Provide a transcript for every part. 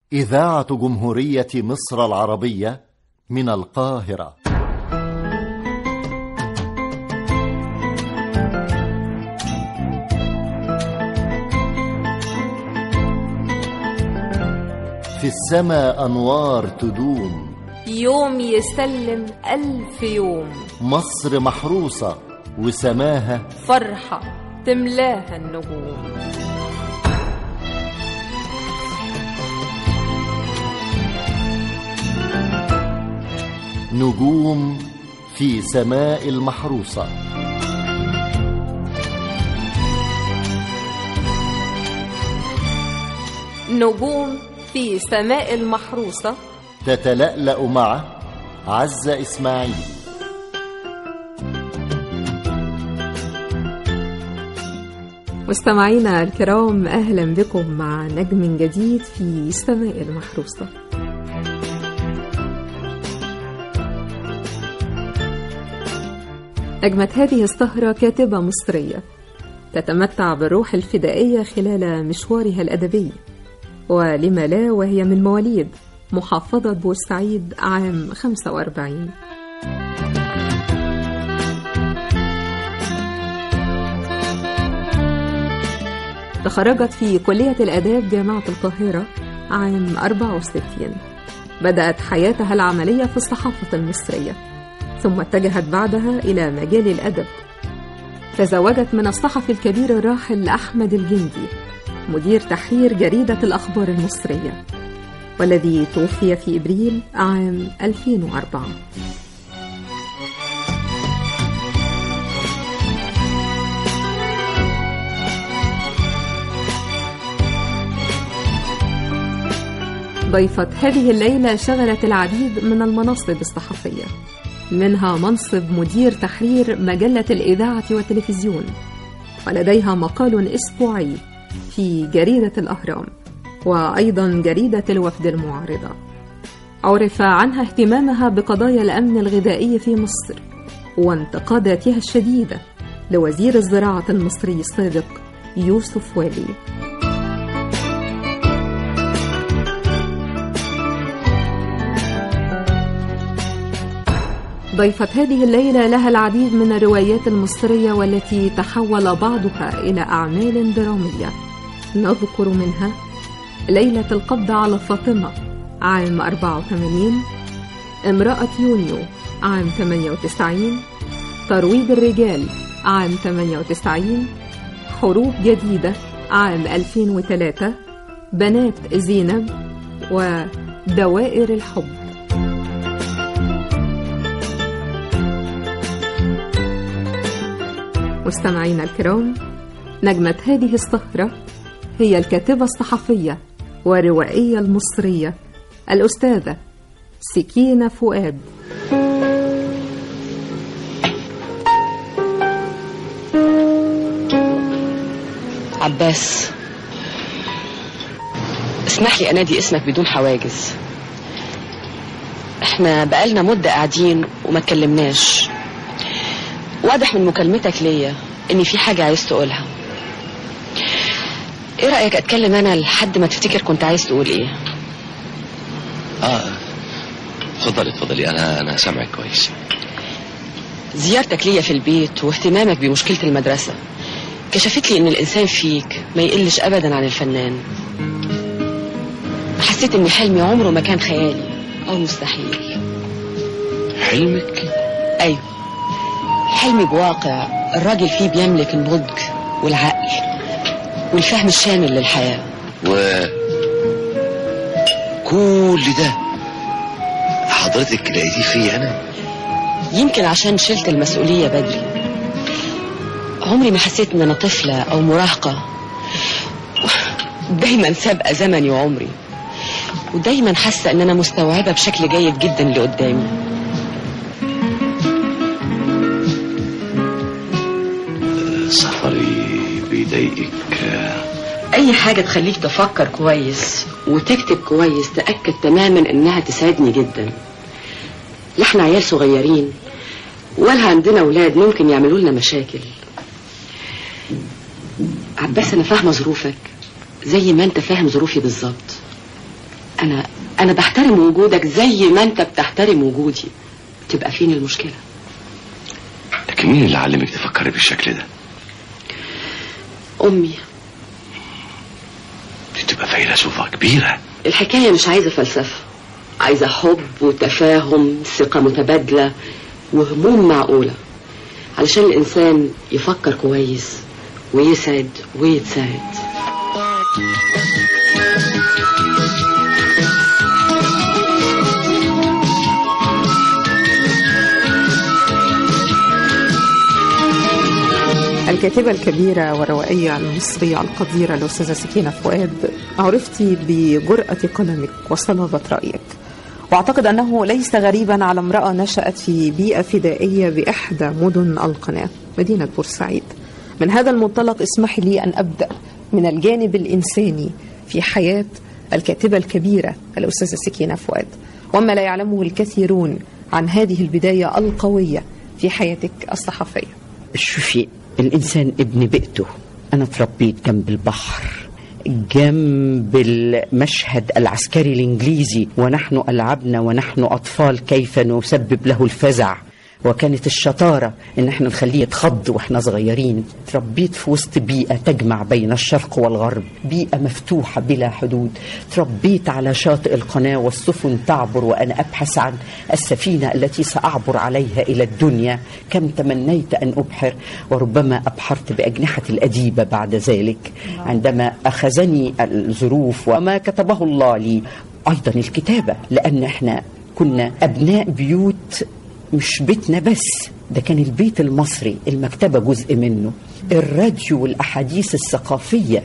إذاعة جمهورية مصر العربية من القاهرة في السماء أنوار تدوم يوم يسلم ألف يوم مصر محروسة وسماها فرحة تملاها النجوم نجوم في سماء المحروسة نجوم في سماء المحروسة تتلألأ مع عزة إسماعيل مستمعينا الكرام أهلا بكم مع نجم جديد في سماء المحروسة أجمت هذه السهرة كاتبة مصرية تتمتع بالروح الفدائية خلال مشوارها الأدبي ولما لا وهي من مواليد محافظة بورسعيد عام 45 تخرجت في كلية الآداب جامعة القاهرة عام 64 بدأت حياتها العملية في الصحافة المصرية ثم اتجهت بعدها إلى مجال الأدب تزوجت من الصحفي الكبير الراحل أحمد الجندي مدير تحرير جريدة الأخبار المصرية والذي توفي في إبريل عام 2004 ضيفة هذه الليلة شغلت العديد من المناصب الصحفية منها منصب مدير تحرير مجلة الإذاعة والتلفزيون ولديها مقال أسبوعي في جريدة الأهرام وأيضا جريدة الوفد المعارضة عرف عنها اهتمامها بقضايا الأمن الغذائي في مصر وانتقاداتها الشديدة لوزير الزراعة المصري السابق يوسف والي ضيفة هذه الليلة لها العديد من الروايات المصرية والتي تحول بعضها إلى أعمال درامية نذكر منها ليلة القبض على فاطمة عام 84 امرأة يونيو عام 98 ترويض الرجال عام 98 حروب جديدة عام 2003 بنات زينب ودوائر الحب مستمعينا الكرام نجمة هذه السهرة هي الكاتبة الصحفية والروائية المصرية الأستاذة سكينة فؤاد عباس اسمح لي انادي اسمك بدون حواجز احنا بقالنا مدة قاعدين وما اتكلمناش واضح من مكالمتك ليا ان في حاجة عايز تقولها ايه رأيك اتكلم انا لحد ما تفتكر كنت عايز تقول ايه اه اتفضلي اتفضلي انا انا سامعك كويس زيارتك ليا في البيت واهتمامك بمشكلة المدرسة كشفت لي ان الانسان فيك ما يقلش ابدا عن الفنان حسيت ان حلمي عمره ما كان خيالي او مستحيل حلمك ايوه حلمي بواقع الراجل فيه بيملك النضج والعقل والفهم الشامل للحياة و كل ده حضرتك لقيتيه فيا انا يمكن عشان شلت المسؤولية بدري عمري ما حسيت ان انا طفلة او مراهقة دايما سابقة زمني وعمري ودايما حاسة ان انا مستوعبة بشكل جيد جدا اللي قدامي سفري بيضايقك اي حاجة تخليك تفكر كويس وتكتب كويس تأكد تماما انها تسعدني جدا لا احنا عيال صغيرين ولا عندنا اولاد ممكن يعملوا لنا مشاكل عباس انا فاهمة ظروفك زي ما انت فاهم ظروفي بالظبط انا انا بحترم وجودك زي ما انت بتحترم وجودي تبقى فين المشكله لكن مين اللي علمك تفكري بالشكل ده امي دي تبقى فيلسوفة كبيرة الحكايه مش عايزه فلسفه عايزه حب وتفاهم ثقه متبادله وهموم معقوله علشان الانسان يفكر كويس ويسعد ويتساعد الكاتبة الكبيرة والروائية المصرية القديرة الأستاذة سكينة فؤاد عرفت بجرأة قلمك وصلابة رأيك واعتقد انه ليس غريبا على امراه نشات في بيئه فدائيه باحدى مدن القناه مدينه بورسعيد من هذا المنطلق اسمح لي ان ابدا من الجانب الانساني في حياه الكاتبه الكبيره الاستاذه سكينه فؤاد وما لا يعلمه الكثيرون عن هذه البدايه القويه في حياتك الصحفيه شوفي الإنسان ابن بيئته أنا تربيت جنب البحر جنب المشهد العسكري الإنجليزي ونحن ألعبنا ونحن أطفال كيف نسبب له الفزع وكانت الشطارة ان احنا نخليه يتخض واحنا صغيرين تربيت في وسط بيئة تجمع بين الشرق والغرب بيئة مفتوحة بلا حدود تربيت على شاطئ القناة والسفن تعبر وأنا أبحث عن السفينة التي سأعبر عليها إلى الدنيا كم تمنيت أن أبحر وربما أبحرت بأجنحة الأديبة بعد ذلك عندما أخذني الظروف وما كتبه الله لي أيضا الكتابة لأن احنا كنا أبناء بيوت مش بيتنا بس ده كان البيت المصري المكتبة جزء منه الراديو والأحاديث الثقافية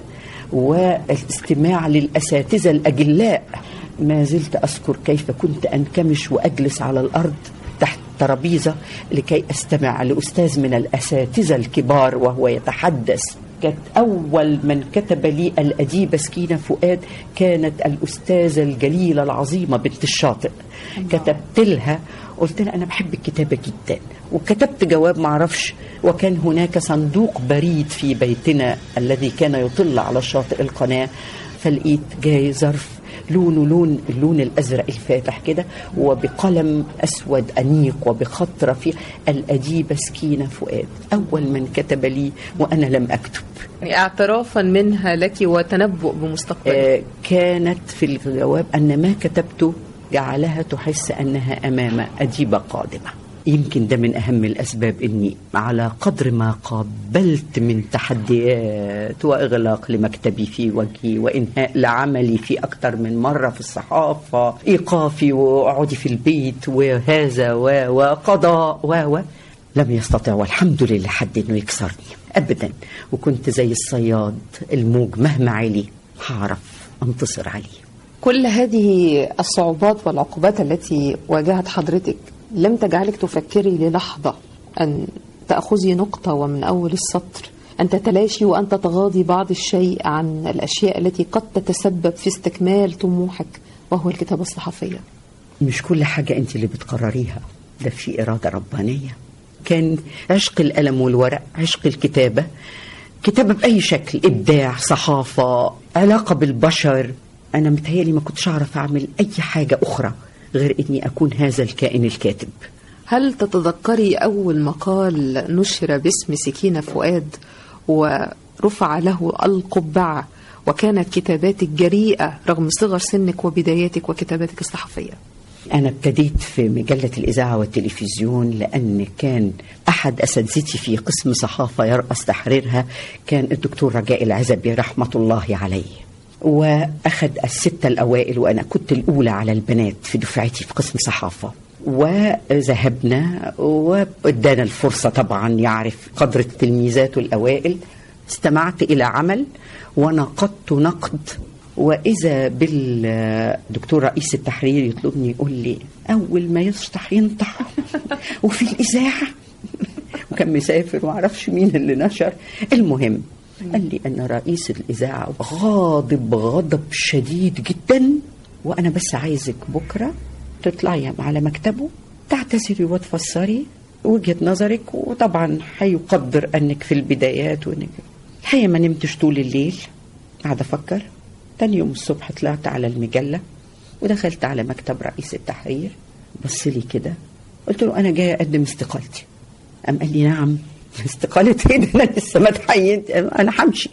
والاستماع للأساتذة الأجلاء ما زلت أذكر كيف كنت أنكمش وأجلس على الأرض تحت ترابيزة لكي أستمع لأستاذ من الأساتذة الكبار وهو يتحدث كانت أول من كتب لي الأديبة سكينة فؤاد كانت الأستاذة الجليلة العظيمة بنت الشاطئ كتبت لها قلت لها أنا بحب الكتابة جدا وكتبت جواب معرفش وكان هناك صندوق بريد في بيتنا الذي كان يطل على شاطئ القناة فلقيت جاي ظرف لونه لون اللون الازرق الفاتح كده وبقلم اسود انيق وبخط رفيع الاديبه سكينه فؤاد اول من كتب لي وانا لم اكتب يعني اعترافا منها لك وتنبؤ بمستقبلك آه كانت في الجواب ان ما كتبته جعلها تحس انها امام اديبه قادمه يمكن ده من أهم الأسباب أني على قدر ما قابلت من تحديات وإغلاق لمكتبي في وجهي وإنهاء لعملي في أكثر من مرة في الصحافة إيقافي وأقعدي في البيت وهذا و وقضاء و و لم يستطع والحمد لله حد انه يكسرني ابدا وكنت زي الصياد الموج مهما علي هعرف انتصر عليه كل هذه الصعوبات والعقوبات التي واجهت حضرتك لم تجعلك تفكري للحظة أن تأخذي نقطة ومن أول السطر أن تتلاشي وأن تتغاضي بعض الشيء عن الأشياء التي قد تتسبب في استكمال طموحك وهو الكتابة الصحفية مش كل حاجة أنت اللي بتقرريها ده في إرادة ربانية كان عشق القلم والورق عشق الكتابة كتابة بأي شكل إبداع صحافة علاقة بالبشر أنا متهيألي ما كنتش أعرف أعمل أي حاجة أخرى غير اني اكون هذا الكائن الكاتب هل تتذكري اول مقال نشر باسم سكينه فؤاد ورفع له القبعه وكانت كتاباتك جريئه رغم صغر سنك وبداياتك وكتاباتك الصحفيه أنا ابتديت في مجلة الإذاعة والتلفزيون لأن كان أحد أساتذتي في قسم صحافة يرأس تحريرها كان الدكتور رجاء العزبي رحمة الله عليه واخذ الستة الأوائل وأنا كنت الأولى على البنات في دفعتي في قسم صحافة وذهبنا وادانا الفرصة طبعا يعرف قدر التلميذات الأوائل استمعت إلى عمل ونقدت نقد وإذا بالدكتور رئيس التحرير يطلبني يقول لي أول ما يشطح ينطح وفي الإذاعة وكان مسافر وعرفش مين اللي نشر المهم قال لي أن رئيس الإذاعة غاضب غضب شديد جدا وأنا بس عايزك بكرة تطلعي على مكتبه تعتذري وتفسري وجهة نظرك وطبعا هيقدر أنك في البدايات وأنك الحقيقة ما نمتش طول الليل قاعدة أفكر تاني يوم الصبح طلعت على المجلة ودخلت على مكتب رئيس التحرير بص لي كده قلت له انا جاي اقدم استقالتي قام قال لي نعم استقالة ايه ده انا لسه ما اتحينت انا همشي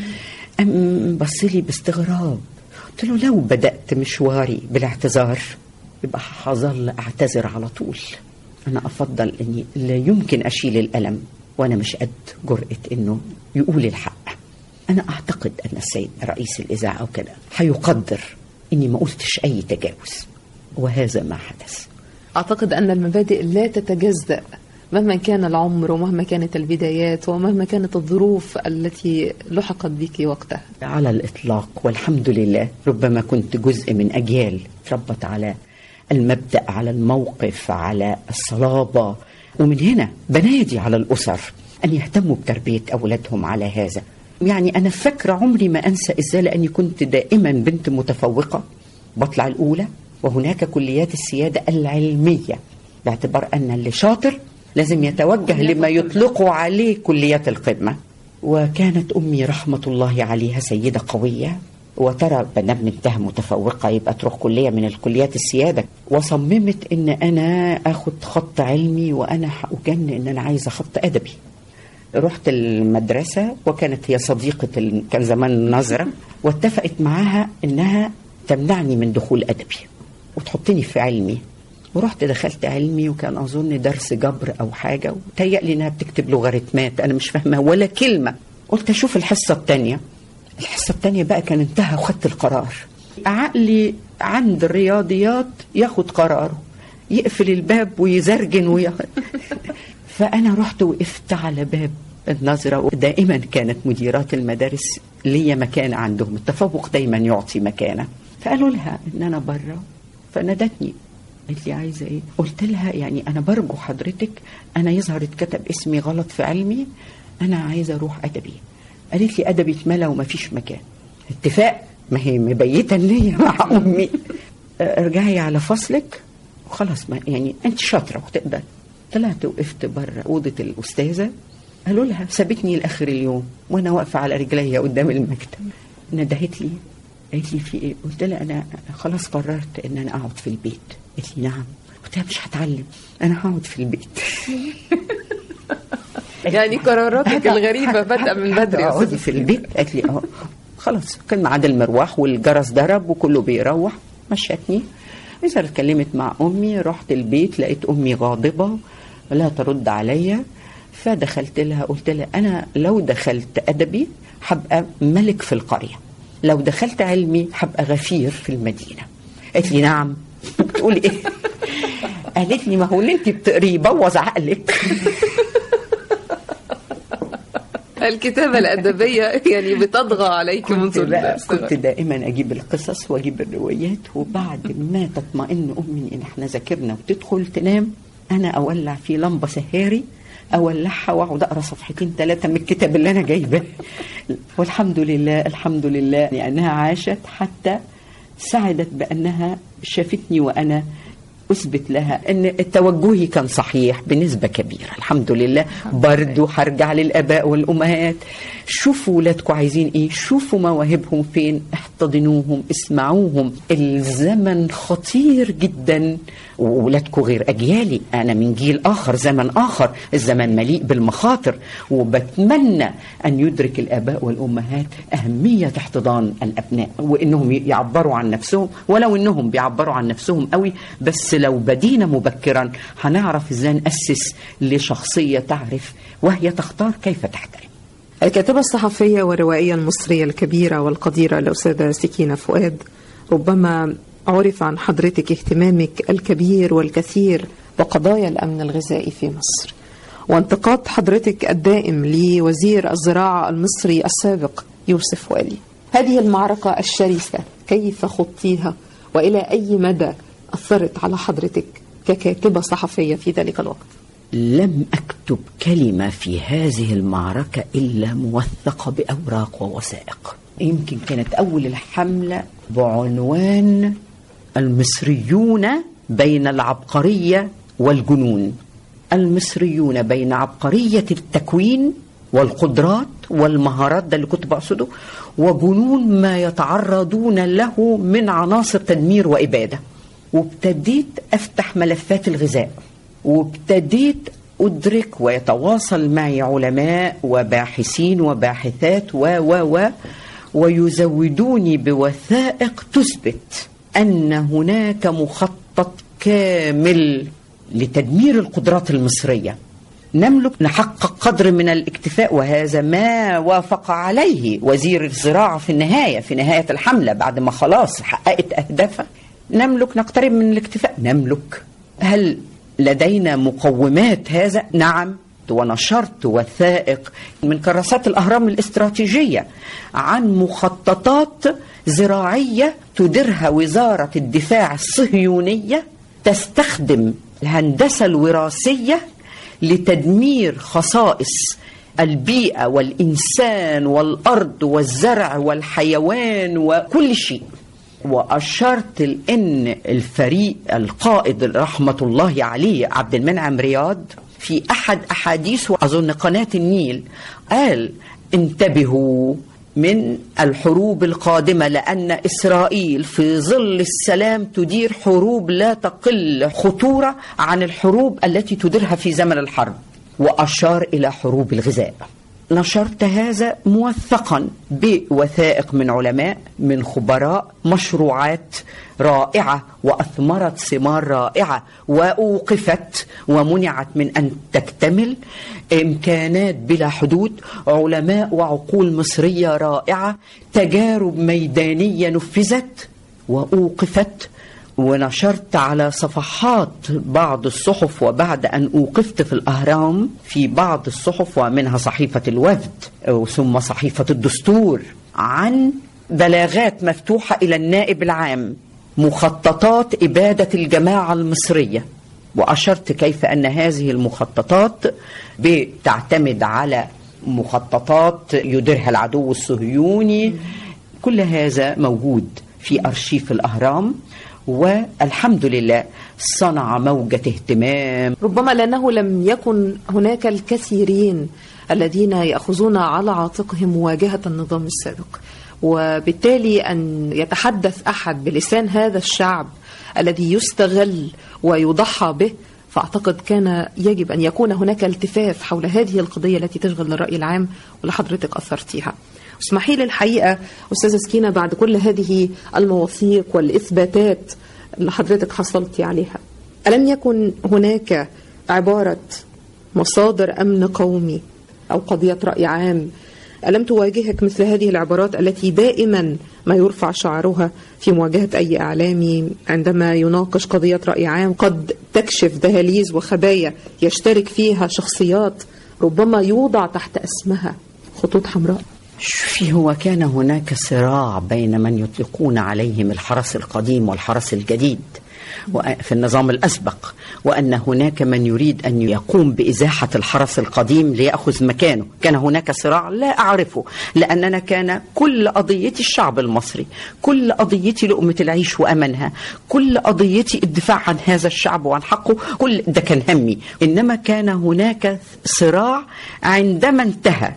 قام بص لي باستغراب قلت له لو بدأت مشواري بالاعتذار يبقى هظل اعتذر على طول انا افضل اني لا يمكن اشيل الالم وانا مش قد جرأة انه يقول الحق انا اعتقد ان السيد رئيس الاذاعه او كده هيقدر اني ما قلتش اي تجاوز وهذا ما حدث أعتقد أن المبادئ لا تتجزأ مهما كان العمر ومهما كانت البدايات ومهما كانت الظروف التي لحقت بك وقتها على الإطلاق والحمد لله ربما كنت جزء من أجيال تربت على المبدأ على الموقف على الصلابة ومن هنا بنادي على الأسر أن يهتموا بتربية أولادهم على هذا يعني أنا فاكرة عمري ما أنسى إزاي لأني كنت دائما بنت متفوقة بطلع الأولى وهناك كليات السيادة العلمية باعتبار أن اللي شاطر لازم يتوجه لما يطلقوا عليه كليات القمة وكانت أمي رحمة الله عليها سيدة قوية وترى بنام بنتها متفوقة يبقى تروح كلية من الكليات السيادة وصممت ان انا اخد خط علمي وانا هأجن ان انا عايزة خط ادبي رحت المدرسة وكانت هي صديقة ال... كان زمان النظرة واتفقت معاها انها تمنعني من دخول ادبي وتحطني في علمي ورحت دخلت علمي وكان اظن درس جبر او حاجه وتهيألي انها بتكتب لوغاريتمات انا مش فاهمه ولا كلمه قلت اشوف الحصه الثانيه الحصه الثانيه بقى كان انتهى وخدت القرار عقلي عند الرياضيات ياخد قراره يقفل الباب ويزرجن وياخد فانا رحت وقفت على باب النظرة ودائما كانت مديرات المدارس ليا مكانة عندهم التفوق دايما يعطي مكانة فقالوا لها ان انا بره فنادتني قالت لي عايزه ايه؟ قلت لها يعني انا برجو حضرتك انا يظهر اتكتب اسمي غلط في علمي انا عايزه اروح ادبي. قالت لي ادبي اتملى وما فيش مكان. اتفاق ما هي مبيته النيه مع امي. ارجعي على فصلك وخلاص ما يعني انت شاطره وتقدر. طلعت وقفت بره اوضه الاستاذه قالوا لها سابتني لاخر اليوم وانا واقفه على رجليا قدام المكتب. ندهت لي قالت لي في ايه؟ قلت لها انا خلاص قررت ان انا اقعد في البيت. قالت لي نعم. قلت لها مش هتعلم انا هقعد في البيت. يعني قراراتك الغريبة بدأ من بدري يا اقعدي أستاذ في البيت قالت لي اه خلاص كان ميعاد المروح والجرس ضرب وكله بيروح مشتني إذا اتكلمت مع أمي رحت البيت لقيت أمي غاضبة لا ترد عليا فدخلت لها قلت لها أنا لو دخلت أدبي هبقى ملك في القرية لو دخلت علمي هبقى غفير في المدينة قالت لي نعم بتقولي ايه قالت لي ما هو اللي انت بتقريه بوظ عقلك الكتابة الأدبية يعني بتطغى عليك كنت منذ بقى الصغر. كنت دائما اجيب القصص واجيب الروايات وبعد ما تطمئن امي ان احنا ذاكرنا وتدخل تنام انا اولع في لمبه سهاري اولعها واقعد اقرا صفحتين ثلاثه من الكتاب اللي انا جايباه والحمد لله الحمد لله لانها عاشت حتى سعدت بانها شافتني وانا اثبت لها ان توجهي كان صحيح بنسبه كبيره الحمد لله برضو هرجع للاباء والامهات شوفوا ولادكم عايزين ايه شوفوا مواهبهم فين احتضنوهم اسمعوهم الزمن خطير جدا وولادكم غير اجيالي انا من جيل اخر زمن اخر الزمن مليء بالمخاطر وبتمنى ان يدرك الاباء والامهات اهميه احتضان الابناء وانهم يعبروا عن نفسهم ولو انهم بيعبروا عن نفسهم قوي بس لو بدينا مبكرا هنعرف ازاي ناسس لشخصيه تعرف وهي تختار كيف تحترم الكاتبة الصحفية والروائية المصرية الكبيرة والقديرة الأستاذة سكينة فؤاد ربما عرف عن حضرتك اهتمامك الكبير والكثير بقضايا الأمن الغذائي في مصر وانتقاد حضرتك الدائم لوزير الزراعة المصري السابق يوسف والي هذه المعركة الشرسة كيف خضتيها وإلى أي مدى أثرت على حضرتك ككاتبة صحفية في ذلك الوقت لم اكتب كلمه في هذه المعركه الا موثقه باوراق ووثائق يمكن كانت اول الحمله بعنوان المصريون بين العبقريه والجنون المصريون بين عبقريه التكوين والقدرات والمهارات ده اللي كنت بقصده وجنون ما يتعرضون له من عناصر تدمير وإبادة وابتديت أفتح ملفات الغذاء وابتديت أدرك ويتواصل معي علماء وباحثين وباحثات و و و ويزودوني بوثائق تثبت أن هناك مخطط كامل لتدمير القدرات المصرية نملك نحقق قدر من الاكتفاء وهذا ما وافق عليه وزير الزراعة في النهاية في نهاية الحملة بعد ما خلاص حققت أهدافها نملك نقترب من الاكتفاء نملك هل لدينا مقومات هذا نعم ونشرت وثائق من كراسات الأهرام الاستراتيجية عن مخططات زراعية تديرها وزارة الدفاع الصهيونية تستخدم الهندسة الوراثية لتدمير خصائص البيئة والإنسان والأرض والزرع والحيوان وكل شيء وأشرت لأن الفريق القائد رحمة الله عليه عبد المنعم رياض في أحد أحاديثه أظن قناة النيل قال انتبهوا من الحروب القادمة لأن إسرائيل في ظل السلام تدير حروب لا تقل خطورة عن الحروب التي تديرها في زمن الحرب وأشار إلى حروب الغذاء نشرت هذا موثقا بوثائق من علماء من خبراء مشروعات رائعه واثمرت ثمار رائعه واوقفت ومنعت من ان تكتمل امكانات بلا حدود علماء وعقول مصريه رائعه تجارب ميدانيه نفذت واوقفت ونشرت على صفحات بعض الصحف وبعد أن أوقفت في الأهرام في بعض الصحف ومنها صحيفة الوفد ثم صحيفة الدستور عن بلاغات مفتوحة إلى النائب العام مخططات إبادة الجماعة المصرية وأشرت كيف أن هذه المخططات بتعتمد على مخططات يديرها العدو الصهيوني كل هذا موجود في أرشيف الأهرام والحمد لله صنع موجة اهتمام ربما لأنه لم يكن هناك الكثيرين الذين يأخذون على عاتقهم مواجهة النظام السابق وبالتالي أن يتحدث أحد بلسان هذا الشعب الذي يستغل ويضحى به فأعتقد كان يجب أن يكون هناك التفاف حول هذه القضية التي تشغل الرأي العام ولحضرتك أثرتيها اسمحي لي الحقيقة أستاذة سكينة بعد كل هذه المواثيق والإثباتات اللي حضرتك حصلتي عليها ألم يكن هناك عبارة مصادر أمن قومي أو قضية رأي عام ألم تواجهك مثل هذه العبارات التي دائما ما يرفع شعارها في مواجهة أي إعلامي عندما يناقش قضية رأي عام قد تكشف دهاليز وخبايا يشترك فيها شخصيات ربما يوضع تحت اسمها خطوط حمراء شوفي هو كان هناك صراع بين من يطلقون عليهم الحرس القديم والحرس الجديد في النظام الأسبق وأن هناك من يريد أن يقوم بإزاحة الحرس القديم ليأخذ مكانه كان هناك صراع لا أعرفه لأننا كان كل قضيتي الشعب المصري كل قضيتي لقمة العيش وأمنها كل قضيتي الدفاع عن هذا الشعب وعن حقه كل ده كان همي إنما كان هناك صراع عندما انتهى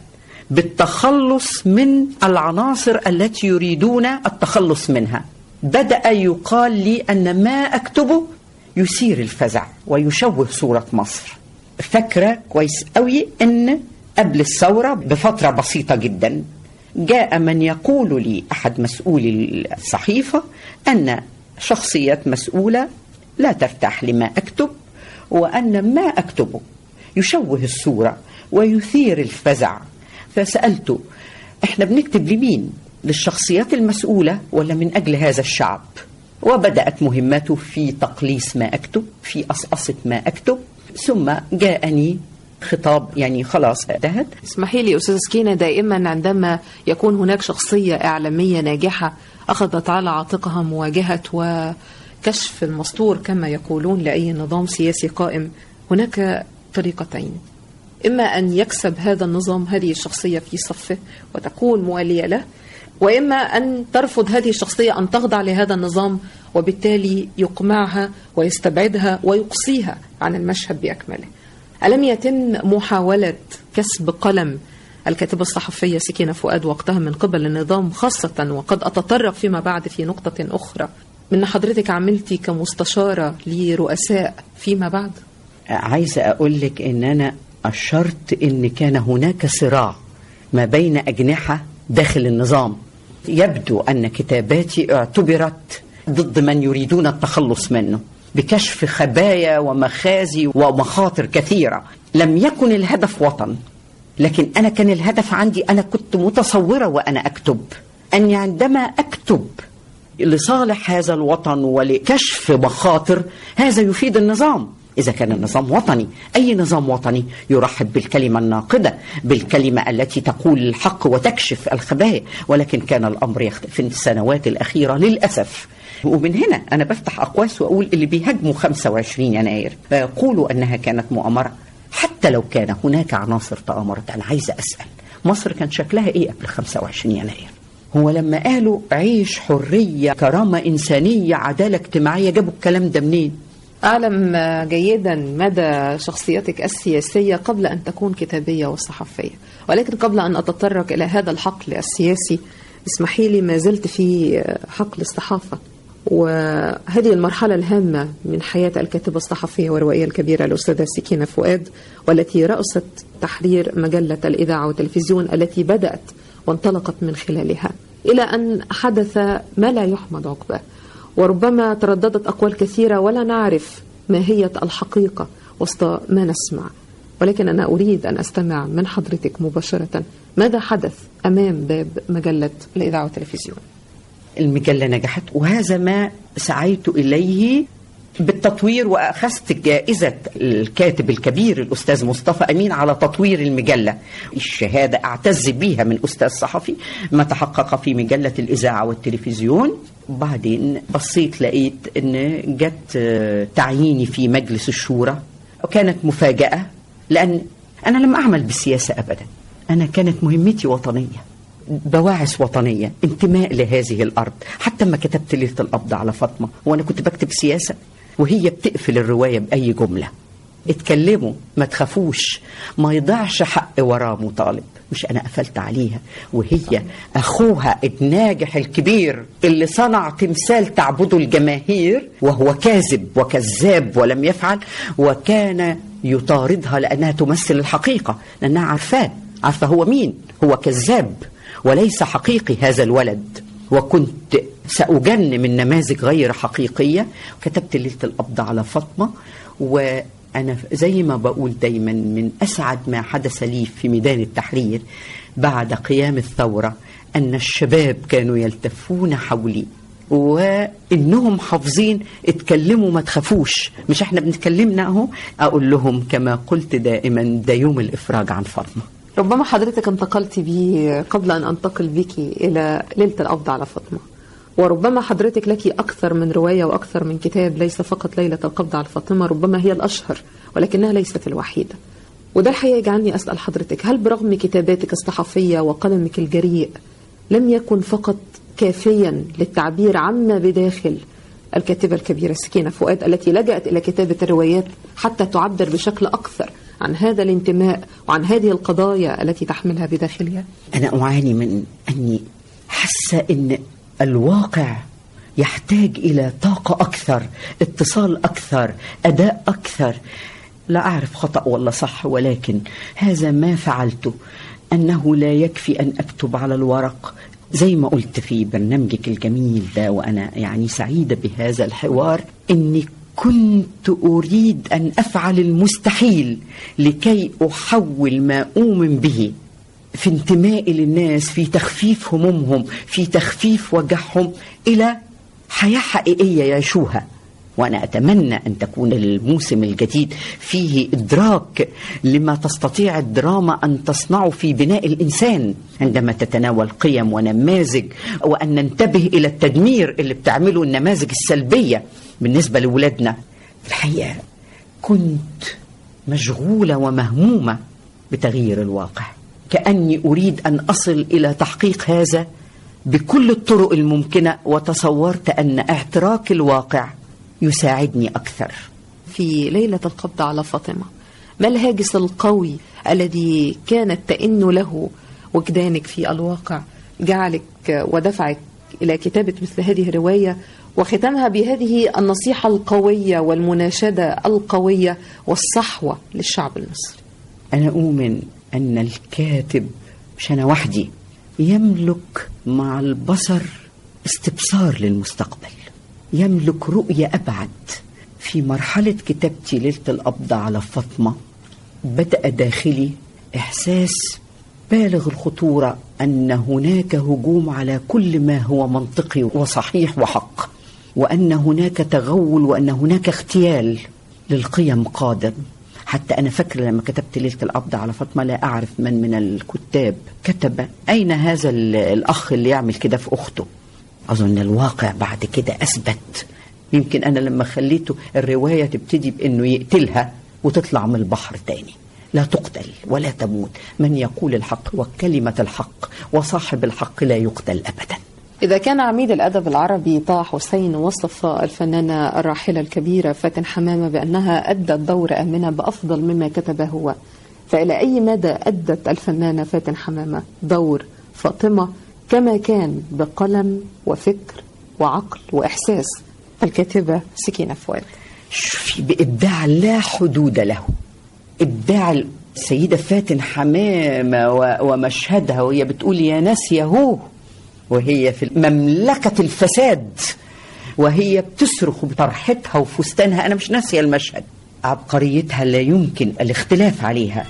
بالتخلص من العناصر التي يريدون التخلص منها بدأ يقال لي أن ما أكتبه يثير الفزع ويشوه صورة مصر فاكرة كويس قوي أن قبل الثورة بفترة بسيطة جدا جاء من يقول لي أحد مسؤولي الصحيفة أن شخصيات مسؤولة لا ترتاح لما أكتب وأن ما أكتبه يشوه الصورة ويثير الفزع فسألته احنا بنكتب لمين للشخصيات المسؤولة ولا من أجل هذا الشعب وبدأت مهمته في تقليص ما أكتب في أصأصة ما أكتب ثم جاءني خطاب يعني خلاص انتهت اسمحي لي أستاذ سكينة دائما عندما يكون هناك شخصية إعلامية ناجحة أخذت على عاتقها مواجهة وكشف المستور كما يقولون لأي نظام سياسي قائم هناك طريقتين إما أن يكسب هذا النظام هذه الشخصية في صفه وتكون موالية له وإما أن ترفض هذه الشخصية أن تخضع لهذا النظام وبالتالي يقمعها ويستبعدها ويقصيها عن المشهد بأكمله ألم يتم محاولة كسب قلم الكاتبة الصحفية سكينة فؤاد وقتها من قبل النظام خاصة وقد أتطرق فيما بعد في نقطة أخرى من حضرتك عملتي كمستشارة لرؤساء فيما بعد عايزة أقول لك إن أنا أشرت إن كان هناك صراع ما بين أجنحة داخل النظام يبدو أن كتاباتي اعتبرت ضد من يريدون التخلص منه بكشف خبايا ومخازي ومخاطر كثيرة لم يكن الهدف وطن لكن أنا كان الهدف عندي أنا كنت متصورة وأنا أكتب أني عندما أكتب لصالح هذا الوطن ولكشف مخاطر هذا يفيد النظام إذا كان النظام وطني أي نظام وطني يرحب بالكلمة الناقدة بالكلمة التي تقول الحق وتكشف الخبايا ولكن كان الأمر يختلف في السنوات الأخيرة للأسف ومن هنا أنا بفتح أقواس وأقول اللي بيهاجموا 25 يناير فيقولوا أنها كانت مؤامرة حتى لو كان هناك عناصر تآمرت أنا عايزة أسأل مصر كان شكلها إيه قبل 25 يناير هو لما قالوا عيش حرية كرامة إنسانية عدالة اجتماعية جابوا الكلام ده منين أعلم جيدا مدى شخصيتك السياسية قبل أن تكون كتابية وصحفية ولكن قبل أن أتطرق إلى هذا الحقل السياسي اسمحي لي ما زلت في حقل الصحافة وهذه المرحلة الهامة من حياة الكاتبة الصحفية والروائية الكبيرة الأستاذة سكينة فؤاد والتي رأست تحرير مجلة الإذاعة والتلفزيون التي بدأت وانطلقت من خلالها إلى أن حدث ما لا يحمد عقباه وربما ترددت أقوال كثيرة ولا نعرف ماهية الحقيقة وسط ما نسمع ولكن أنا أريد أن أستمع من حضرتك مباشرة ماذا حدث أمام باب مجلة الإذاعة والتلفزيون المجلة نجحت وهذا ما سعيت إليه بالتطوير واخذت جائزه الكاتب الكبير الاستاذ مصطفى امين على تطوير المجله الشهاده اعتز بيها من استاذ صحفي ما تحقق في مجله الاذاعه والتلفزيون بعدين بصيت لقيت ان جت تعييني في مجلس الشورى وكانت مفاجاه لان انا لم اعمل بالسياسه ابدا انا كانت مهمتي وطنيه بواعث وطنية انتماء لهذه الأرض حتى ما كتبت ليلة القبض على فاطمة وأنا كنت بكتب سياسة وهي بتقفل الرواية بأي جملة اتكلموا ما تخافوش ما يضيعش حق وراه مطالب مش أنا قفلت عليها وهي أخوها الناجح الكبير اللي صنع تمثال تعبده الجماهير وهو كاذب وكذاب ولم يفعل وكان يطاردها لأنها تمثل الحقيقة لأنها عارفاه عارفة هو مين هو كذاب وليس حقيقي هذا الولد وكنت سأجن من نماذج غير حقيقية كتبت ليلة القبض على فاطمة وأنا زي ما بقول دايما من أسعد ما حدث لي في ميدان التحرير بعد قيام الثورة أن الشباب كانوا يلتفون حولي وانهم حافظين اتكلموا ما تخافوش مش احنا بنتكلمنا اهو اقول لهم كما قلت دائما ده يوم الافراج عن فاطمه ربما حضرتك انتقلت بي قبل أن أنتقل بك إلى ليلة القبض على فاطمة وربما حضرتك لك أكثر من رواية وأكثر من كتاب ليس فقط ليلة القبض على فاطمة ربما هي الأشهر ولكنها ليست الوحيدة وده الحقيقة يجعلني أسأل حضرتك هل برغم كتاباتك الصحفية وقلمك الجريء لم يكن فقط كافيا للتعبير عما بداخل الكاتبة الكبيرة سكينة فؤاد التي لجأت إلى كتابة الروايات حتى تعبر بشكل أكثر عن هذا الانتماء وعن هذه القضايا التي تحملها بداخلها أنا أعاني من أني حاسة أن الواقع يحتاج إلى طاقة أكثر اتصال أكثر أداء أكثر لا أعرف خطأ ولا صح ولكن هذا ما فعلته أنه لا يكفي أن أكتب على الورق زي ما قلت في برنامجك الجميل ده وأنا يعني سعيدة بهذا الحوار أني كنت أريد أن أفعل المستحيل لكي أحول ما أؤمن به في انتمائي للناس في تخفيف همومهم في تخفيف وجعهم إلى حياة حقيقية يعيشوها وأنا أتمنى أن تكون الموسم الجديد فيه إدراك لما تستطيع الدراما أن تصنعه في بناء الإنسان عندما تتناول قيم ونماذج وأن ننتبه إلى التدمير اللي بتعمله النماذج السلبية بالنسبة لولادنا الحقيقة كنت مشغولة ومهمومة بتغيير الواقع كأني أريد أن أصل إلى تحقيق هذا بكل الطرق الممكنة وتصورت أن اعتراك الواقع يساعدني أكثر في ليلة القبض على فاطمة ما الهاجس القوي الذي كانت تئن له وجدانك في الواقع جعلك ودفعك إلى كتابة مثل هذه الرواية وختامها بهذه النصيحة القوية والمناشدة القوية والصحوة للشعب المصري أنا أؤمن أن الكاتب مش أنا وحدي يملك مع البصر استبصار للمستقبل يملك رؤية أبعد في مرحلة كتابتي ليلة القبض على فاطمة بدأ داخلي إحساس بالغ الخطورة أن هناك هجوم على كل ما هو منطقي وصحيح وحق وأن هناك تغول وأن هناك اغتيال للقيم قادم حتى أنا فاكرة لما كتبت ليلة القبض على فاطمة لا أعرف من من الكتاب كتب أين هذا ال- الأخ اللي يعمل كده في أخته أظن الواقع بعد كده أثبت يمكن أنا لما خليته الرواية تبتدي بأنه يقتلها وتطلع من البحر تاني لا تقتل ولا تموت من يقول الحق وكلمة الحق وصاحب الحق لا يقتل أبدا إذا كان عميد الأدب العربي طه حسين وصف الفنانة الراحلة الكبيرة فاتن حمامة بأنها أدت دور آمنة بأفضل مما كتبه هو فإلى أي مدى أدت الفنانة فاتن حمامة دور فاطمة كما كان بقلم وفكر وعقل وإحساس الكاتبة سكينة فؤاد شوفي بإبداع لا حدود له إبداع السيدة فاتن حمامة و- ومشهدها وهي بتقول يا ناس يهو وهي في مملكة الفساد وهي بتصرخ بطرحتها وفستانها أنا مش ناسية المشهد عبقريتها لا يمكن الاختلاف عليها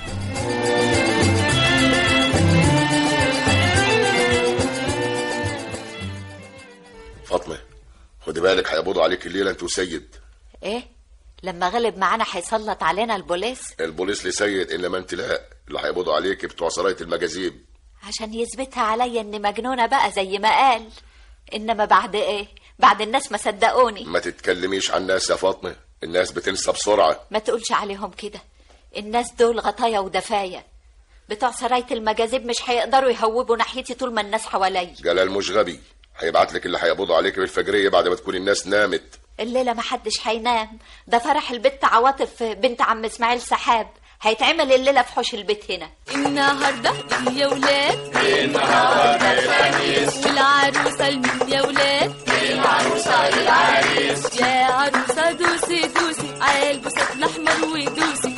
فاطمه خدي بالك هيقبضوا عليك الليله انت وسيد ايه لما غلب معانا هيسلط علينا البوليس البوليس لسيد انما انت لا اللي هيقبضوا عليك بتوع سرايه المجاذيب عشان يثبتها عليا اني مجنونة بقى زي ما قال انما بعد ايه بعد الناس ما صدقوني ما تتكلميش عن الناس يا فاطمه الناس بتنسى بسرعه ما تقولش عليهم كده الناس دول غطايا ودفايا بتوع سراية المجاذيب مش هيقدروا يهوبوا ناحيتي طول ما الناس حواليا جلال مش غبي هيبعت لك اللي هيقبضوا عليك بالفجريه بعد ما تكون الناس نامت الليلة ما حدش هينام ده فرح البت عواطف بنت عم اسماعيل سحاب هيتعمل الليلة في حوش البيت هنا النهارده يا ولاد النهارده الخميس والعروسه لمين يا ولاد العروسه للعريس يا عروسه دوسي دوسي على البساط الاحمر ودوسي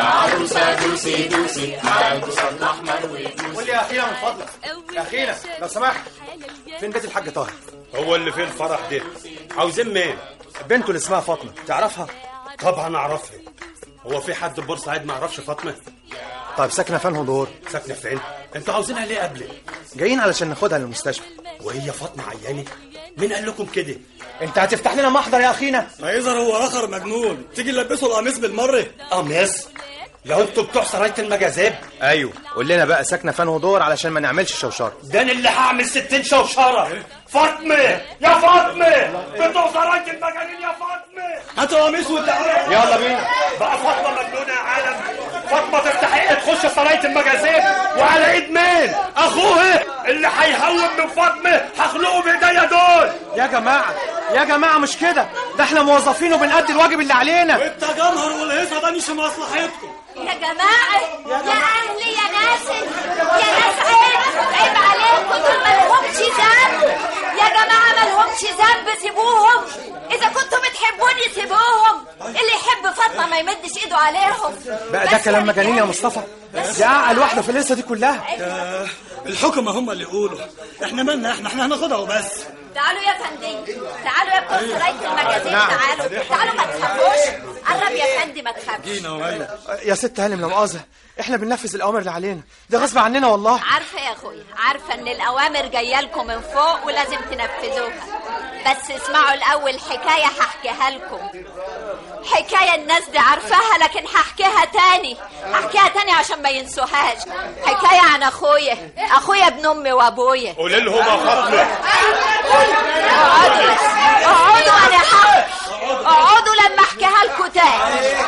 قول لي يا اخينا من فضلك يا اخينا لو سمحت فين بيت الحاج طاهر هو اللي فيه الفرح ده عاوزين مين بنته اللي اسمها فاطمه تعرفها طبعا اعرفها هو في حد في بورسعيد ما يعرفش فاطمه طيب ساكنه فين هدور ساكنه فين انتوا عاوزينها ليه قبل جايين علشان ناخدها للمستشفى وهي فاطمه عيانه مين قال لكم كده انت هتفتح لنا محضر يا اخينا ما يظهر هو اخر مجنون تيجي نلبسه القميص بالمره قميص لو انتوا بتوع سرايه المجاذيب ايوه قول لنا بقى ساكنه فين هدور علشان ما نعملش شوشره ده انا اللي هعمل ستين شوشره فاطمه يا فاطمه بتوع سرايه المجانين يا فاطمه هات القميص وتعالى يلا بينا بقى فاطمه مجنونه يا عالم فاطمه تستحق تخش سرايه المجاذيب وعلى ايد مين اخوها اللي هيهون من فاطمه هخلقه بايديا دول يا جماعه يا جماعه مش كده ده احنا موظفين وبنأدي الواجب اللي علينا التجمهر والهيصه ده مش في مصلحتكم يا جماعة يا أهلي يا ناس يا ناس عيب عيب عليكم دول مالهمش ذنب يا جماعة مالهمش ذنب سيبوهم إذا كنتوا بتحبوني سيبوهم اللي يحب فاطمة ما يمدش إيده عليهم بقى ده بس كلام يا مجانين يا رجالة. مصطفى دي اعقل واحده في الليسته دي كلها آه، الحكمة هم اللي يقولوا احنا مالنا احنا احنا هناخدها وبس تعالوا يا فندم تعالوا يا بتوع سراية المجازين نعم. تعالوا تعالوا ما تخافوش قرب يا فندم ما تخافش جينا وهي يا ست هانم لا مؤاخذه احنا بننفذ الاوامر اللي علينا ده غصب عننا والله عارفة يا أخويا عارفة إن الأوامر جاية لكم من فوق ولازم تنفذوها بس اسمعوا الأول حكاية هحكيها لكم حكاية الناس دي عارفاها لكن هحكيها تاني هحكيها تاني عشان ما ينسوهاش حكاية عن أخويا أخويا ابن أمي وأبويا قول لهم يا فاطمه اقعدوا بس اقعدوا أنا حق اقعدوا لما أحكيها لكم تاني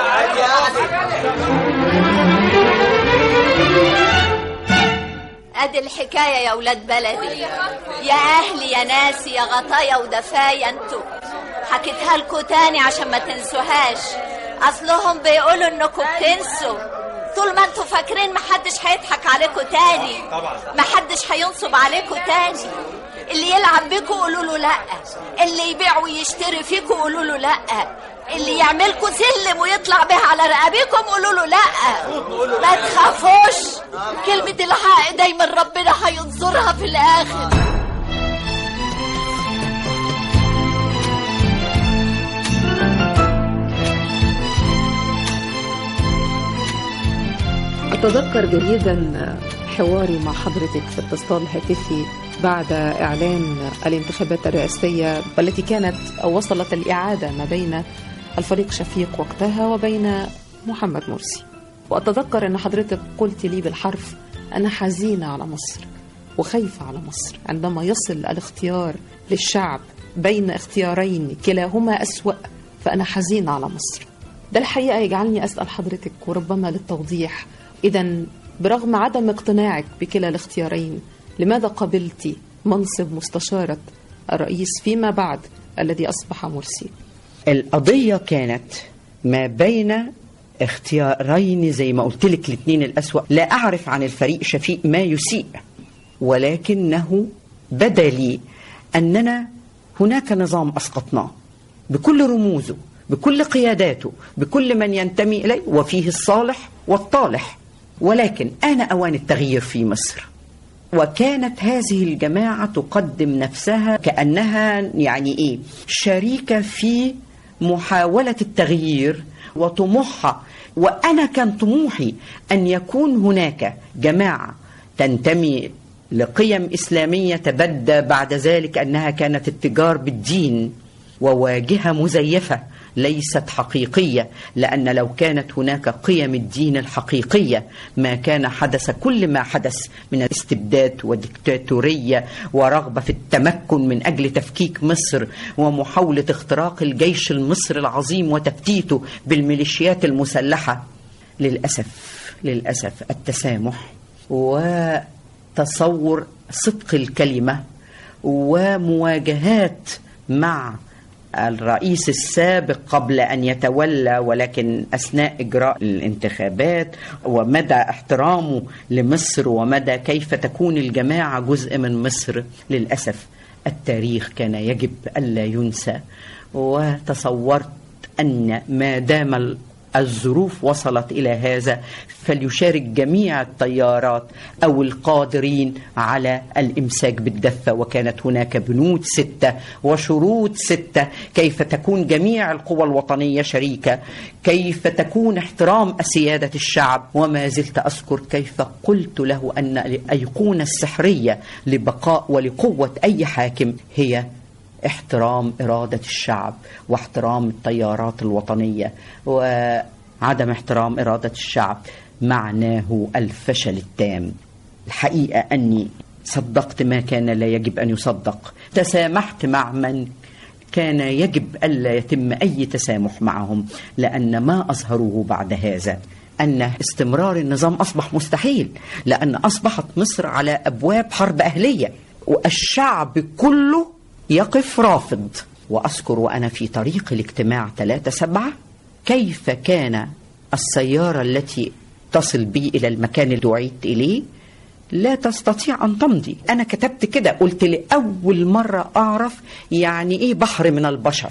ادي الحكاية يا ولاد بلدي يا اهلي يا ناسي يا غطايا ودفايا انتوا حكيتها لكم تاني عشان ما تنسوهاش اصلهم بيقولوا انكم بتنسوا طول ما انتوا فاكرين محدش هيضحك عليكم تاني طبعا محدش هينصب عليكم تاني اللي يلعب بيكم قولوا له لا اللي يبيع ويشتري فيكم قولوا له لا اللي يعملكم سلم ويطلع به على رقابيكم قولوا له لا ما تخافوش كلمة الحق دايما ربنا هينصرها في الآخر أتذكر جيدا حواري مع حضرتك في اتصال هاتفي بعد إعلان الانتخابات الرئاسية والتي كانت أو وصلت الإعادة ما بين الفريق شفيق وقتها وبين محمد مرسي وأتذكر أن حضرتك قلت لي بالحرف أنا حزينة على مصر وخايفة على مصر عندما يصل الاختيار للشعب بين اختيارين كلاهما أسوأ فأنا حزينة على مصر ده الحقيقة يجعلني أسأل حضرتك وربما للتوضيح إذا برغم عدم اقتناعك بكلا الاختيارين لماذا قبلت منصب مستشارة الرئيس فيما بعد الذي أصبح مرسي القضية كانت ما بين اختيارين زي ما قلت لك الاثنين الأسوأ لا أعرف عن الفريق شفيق ما يسيء ولكنه بدا لي أننا هناك نظام أسقطناه بكل رموزه بكل قياداته بكل من ينتمي إليه وفيه الصالح والطالح ولكن آن أوان التغيير في مصر وكانت هذه الجماعة تقدم نفسها كأنها يعني إيه شريكة في محاولة التغيير وطموحها وأنا كان طموحي أن يكون هناك جماعة تنتمي لقيم إسلامية تبدى بعد ذلك أنها كانت التجار بالدين وواجهة مزيفة ليست حقيقية لأن لو كانت هناك قيم الدين الحقيقية ما كان حدث كل ما حدث من استبداد وديكتاتورية ورغبة في التمكن من أجل تفكيك مصر ومحاولة اختراق الجيش المصري العظيم وتفتيته بالميليشيات المسلحة للأسف للأسف التسامح وتصور صدق الكلمة ومواجهات مع الرئيس السابق قبل ان يتولى ولكن اثناء اجراء الانتخابات ومدى احترامه لمصر ومدى كيف تكون الجماعه جزء من مصر للاسف التاريخ كان يجب الا ينسى وتصورت ان ما دام الظروف وصلت الى هذا فليشارك جميع التيارات او القادرين على الامساك بالدفه وكانت هناك بنود سته وشروط سته كيف تكون جميع القوى الوطنيه شريكه كيف تكون احترام سياده الشعب وما زلت اذكر كيف قلت له ان الايقونه السحريه لبقاء ولقوه اي حاكم هي احترام إرادة الشعب واحترام التيارات الوطنية وعدم احترام إرادة الشعب معناه الفشل التام الحقيقة أني صدقت ما كان لا يجب أن يصدق تسامحت مع من كان يجب ألا يتم أي تسامح معهم لأن ما أظهروه بعد هذا أن استمرار النظام أصبح مستحيل لأن أصبحت مصر على أبواب حرب أهلية والشعب كله يقف رافض وأذكر وأنا في طريق الاجتماع 3 سبعة كيف كان السيارة التي تصل بي إلى المكان اللي دعيت إليه لا تستطيع أن تمضي أنا كتبت كده قلت لأول مرة أعرف يعني إيه بحر من البشر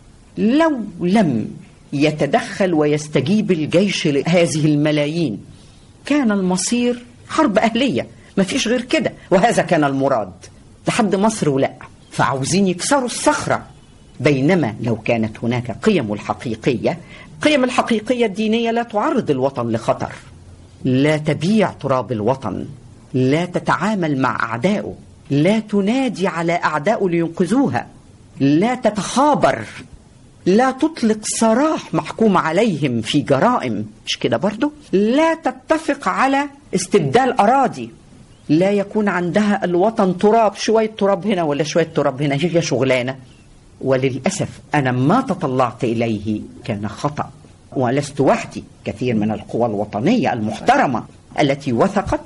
لو لم يتدخل ويستجيب الجيش لهذه الملايين كان المصير حرب أهلية ما فيش غير كده وهذا كان المراد لحد مصر ولا فعاوزين يكسروا الصخرة بينما لو كانت هناك قيم الحقيقية قيم الحقيقية الدينية لا تعرض الوطن لخطر لا تبيع تراب الوطن لا تتعامل مع أعدائه لا تنادي على أعدائه لينقذوها لا تتخابر لا تطلق سراح محكوم عليهم في جرائم مش كده برضو لا تتفق على استبدال أراضي لا يكون عندها الوطن تراب شوية تراب هنا ولا شوية تراب هنا هي شغلانة وللأسف أنا ما تطلعت إليه كان خطأ ولست وحدي كثير من القوى الوطنية المحترمة التي وثقت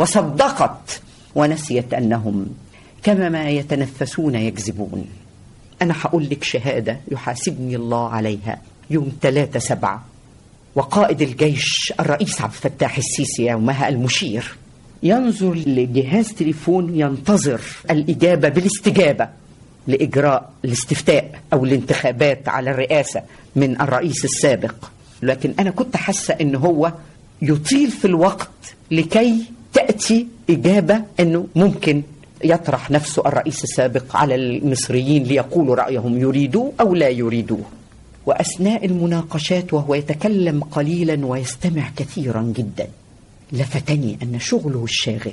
وصدقت ونسيت أنهم كما ما يتنفسون يكذبون أنا هقول لك شهادة يحاسبني الله عليها يوم 3 سبعة وقائد الجيش الرئيس عبد الفتاح السيسي يومها المشير ينظر لجهاز تليفون ينتظر الإجابة بالاستجابة لإجراء الاستفتاء أو الانتخابات على الرئاسة من الرئيس السابق لكن أنا كنت حاسة إن هو يطيل في الوقت لكي تأتي إجابة أنه ممكن يطرح نفسه الرئيس السابق على المصريين ليقولوا رأيهم يريدوه أو لا يريدوه وأثناء المناقشات وهو يتكلم قليلا ويستمع كثيرا جدا لفتني أن شغله الشاغل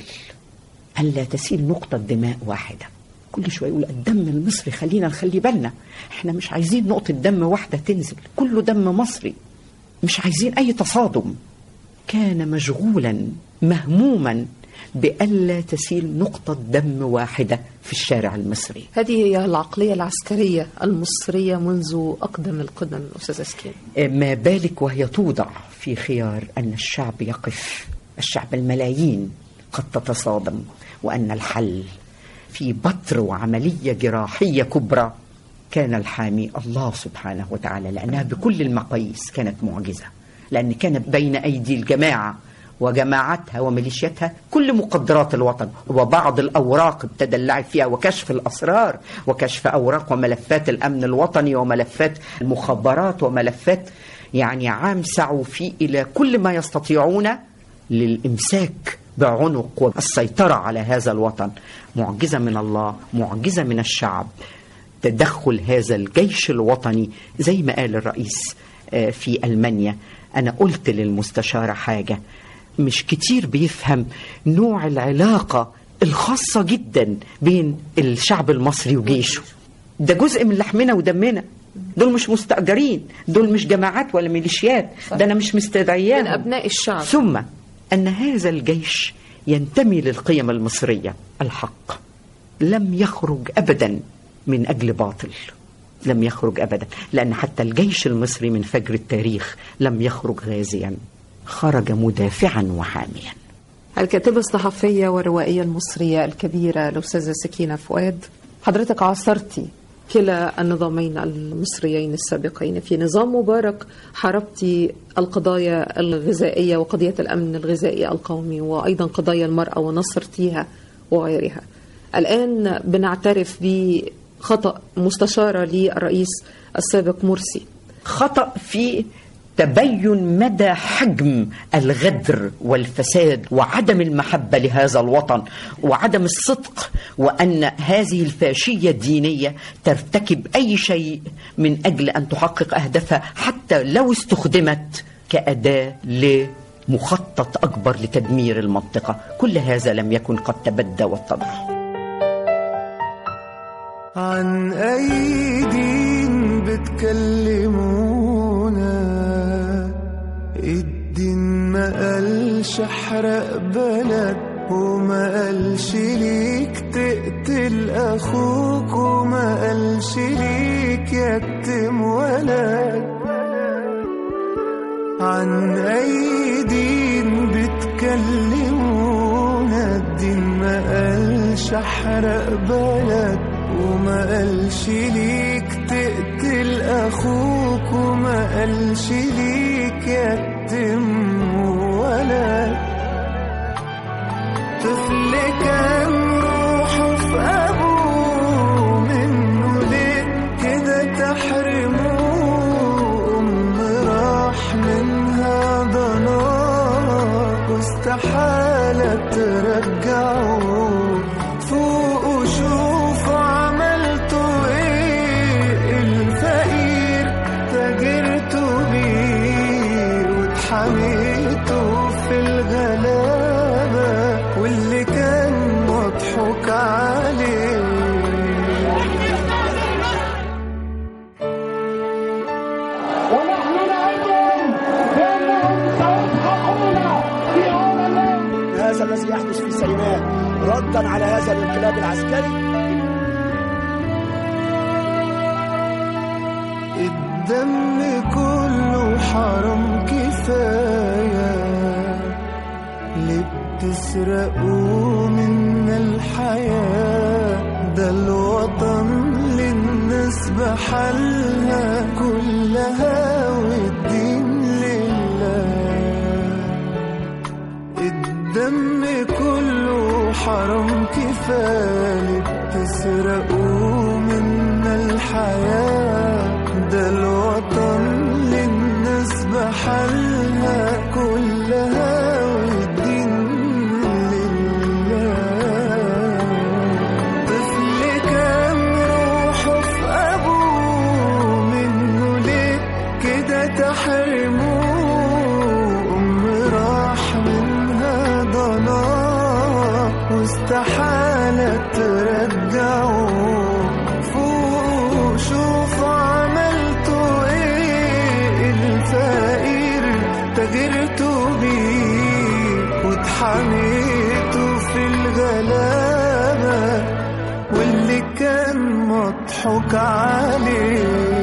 ألا تسيل نقطة دماء واحدة كل شوية يقول الدم المصري خلينا نخلي بالنا احنا مش عايزين نقطة دم واحدة تنزل كله دم مصري مش عايزين أي تصادم كان مشغولا مهموما بألا تسيل نقطة دم واحدة في الشارع المصري هذه هي العقلية العسكرية المصرية منذ أقدم القدم أستاذ سكين ما بالك وهي توضع في خيار أن الشعب يقف الشعب الملايين قد تتصادم وأن الحل في بتر وعملية جراحية كبرى كان الحامي الله سبحانه وتعالى لأنها بكل المقاييس كانت معجزة لأن كانت بين أيدي الجماعة وجماعتها وميليشياتها كل مقدرات الوطن وبعض الأوراق ابتدى اللعب فيها وكشف الأسرار وكشف أوراق وملفات الأمن الوطني وملفات المخابرات وملفات يعني عام سعوا فيه إلى كل ما يستطيعون للإمساك بعنق والسيطرة على هذا الوطن معجزة من الله معجزة من الشعب تدخل هذا الجيش الوطني زي ما قال الرئيس في ألمانيا أنا قلت للمستشارة حاجة مش كتير بيفهم نوع العلاقة الخاصة جدا بين الشعب المصري وجيشه ده جزء من لحمنا ودمنا دول مش مستأجرين دول مش جماعات ولا ميليشيات ده أنا مش مستدعياهم من أبناء الشعب ثم أن هذا الجيش ينتمي للقيم المصرية الحق لم يخرج أبدا من أجل باطل لم يخرج أبدا لأن حتى الجيش المصري من فجر التاريخ لم يخرج غازيا خرج مدافعا وحاميا الكاتبة الصحفية والروائية المصرية الكبيرة الأستاذة سكينة فؤاد حضرتك عاصرتي كلا النظامين المصريين السابقين في نظام مبارك حاربتي القضايا الغذائية وقضية الأمن الغذائي القومي وأيضا قضايا المرأة ونصرتيها وغيرها الآن بنعترف بخطأ مستشارة للرئيس السابق مرسي خطأ في تبين مدى حجم الغدر والفساد وعدم المحبة لهذا الوطن وعدم الصدق وأن هذه الفاشية الدينية ترتكب أي شيء من أجل أن تحقق أهدافها حتى لو استخدمت كأداة لمخطط أكبر لتدمير المنطقة كل هذا لم يكن قد تبدى واتضح عن أي دين بتكلمونا الدين ما قالش احرق بلد وما قالش ليك تقتل اخوك وما قالش ليك يتم ولد عن اي دين بتكلمونا الدين ما قالش احرق بلد وما قالش ليك تقتل اخوك وما قالش ليك يتم ولد طفل كان روحه في ابوه منه ليه كده تحرموه ام راح منها ضناك واستحالة ترجعوه فوقوا شوفوا عملتوا ايه الفقير تاجرتوا بيه واتحميتوا في الغلابة واللي كان مضحوك عليه هذا الذي يحدث في سيناء ردا على هذا الانقلاب العسكري الدم كله حرام كفاية اللي بتسرقوا منا الحياة ده الوطن للناس بحالها كلها كفاية اللي بتسرقوا منا الحياة ده الوطن للناس بحالها كلها والدين لله طفل كان روحه في أبوه منه ليه كده تحرموه أم راح منها ضناه واستحالة ترجعوه فوق شوف عملتوا ايه الفقير تاجرتوا بيه واتحميتوا في الغلابة واللي كان مضحوك عليه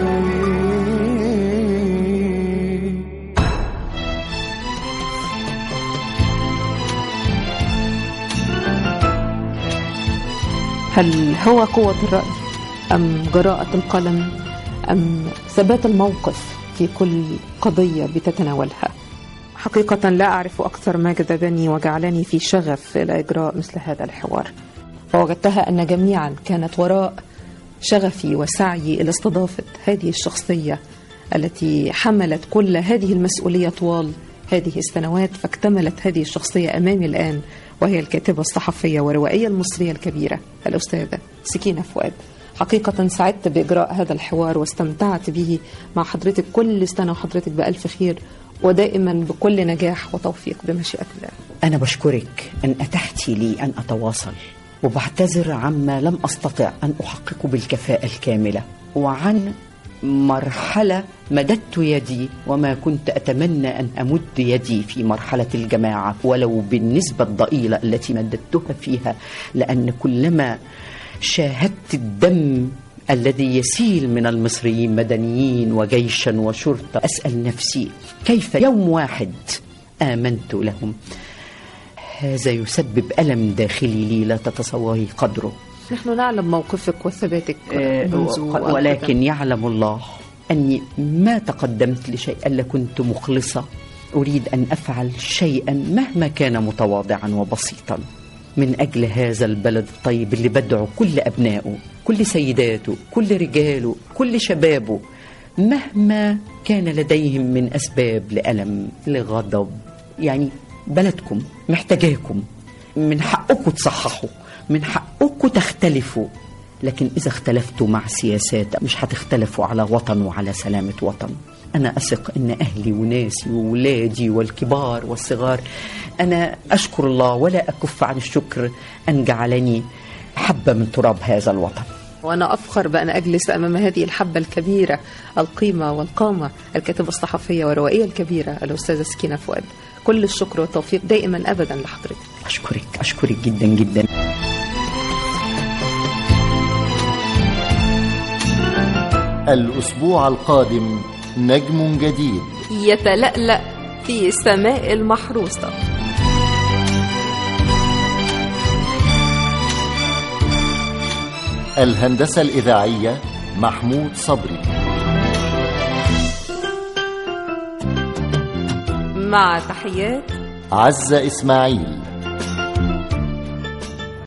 هل هو قوة الرأي أم جراءة القلم أم ثبات الموقف في كل قضية بتتناولها حقيقة لا أعرف أكثر ما جذبني وجعلني في شغف إلى إجراء مثل هذا الحوار فوجدتها أن جميعا كانت وراء شغفي وسعي إلى استضافة هذه الشخصية التي حملت كل هذه المسؤولية طوال هذه السنوات فاكتملت هذه الشخصية أمامي الآن وهي الكاتبة الصحفية والروائية المصرية الكبيرة الأستاذة سكينة فؤاد حقيقة سعدت بإجراء هذا الحوار واستمتعت به مع حضرتك كل سنة وحضرتك بألف خير ودائما بكل نجاح وتوفيق بمشيئة الله أنا بشكرك أن أتحت لي أن أتواصل وبعتذر عما لم أستطع أن أحققه بالكفاءة الكاملة وعن مرحلة مددت يدي وما كنت أتمنى أن أمد يدي في مرحلة الجماعة ولو بالنسبة الضئيلة التي مددتها فيها لأن كلما شاهدت الدم الذي يسيل من المصريين مدنيين وجيشا وشرطة أسأل نفسي كيف يوم واحد آمنت لهم هذا يسبب ألم داخلي لي لا تتصوري قدره نحن نعلم موقفك وثباتك آه، منذ ولكن يعلم الله أني ما تقدمت لشيء إلا كنت مخلصة أريد أن أفعل شيئا مهما كان متواضعا وبسيطا من أجل هذا البلد الطيب اللي بدعو كل أبنائه كل سيداته كل رجاله كل شبابه مهما كان لديهم من أسباب لألم لغضب يعني بلدكم محتاجاكم من حقكم تصححوا من حقكم تختلفوا لكن إذا اختلفتوا مع سياسات مش هتختلفوا على وطن وعلى سلامة وطن أنا أثق أن أهلي وناسي وولادي والكبار والصغار أنا أشكر الله ولا أكف عن الشكر أن جعلني حبة من تراب هذا الوطن وأنا أفخر بأن أجلس أمام هذه الحبة الكبيرة القيمة والقامة الكاتبة الصحفية والروائية الكبيرة الأستاذة سكينة فؤاد كل الشكر والتوفيق دائما أبدا لحضرتك أشكرك أشكرك جدا جدا الأسبوع القادم نجم جديد يتلألأ في السماء المحروسة الهندسة الإذاعية محمود صبري مع تحيات عزة إسماعيل